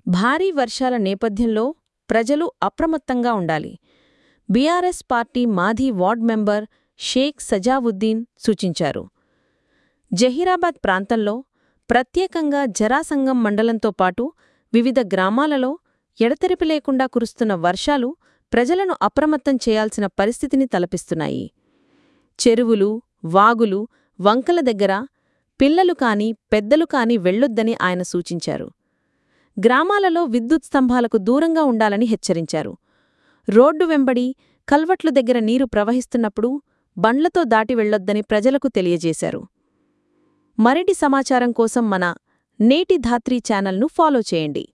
భారీ వర్షాల నేపథ్యంలో ప్రజలు అప్రమత్తంగా ఉండాలి బీఆర్ఎస్ పార్టీ మాజీ వార్డ్ మెంబర్ షేక్ సజావుద్దీన్ సూచించారు జహీరాబాద్ ప్రాంతంలో ప్రత్యేకంగా జరాసంగం మండలంతో పాటు వివిధ గ్రామాలలో ఎడతెరిపి లేకుండా కురుస్తున్న వర్షాలు ప్రజలను అప్రమత్తం చేయాల్సిన పరిస్థితిని తలపిస్తున్నాయి చెరువులు వాగులు వంకల దగ్గర పిల్లలు కాని పెద్దలు కాని వెళ్లొద్దని ఆయన సూచించారు గ్రామాలలో విద్యుత్ స్తంభాలకు దూరంగా ఉండాలని హెచ్చరించారు రోడ్డు వెంబడి కల్వట్లు దగ్గర నీరు ప్రవహిస్తున్నప్పుడు బండ్లతో దాటి వెళ్లొద్దని ప్రజలకు తెలియజేశారు మరిటి సమాచారం కోసం మన నేటి ధాత్రీ ఛానల్ను ఫాలో చేయండి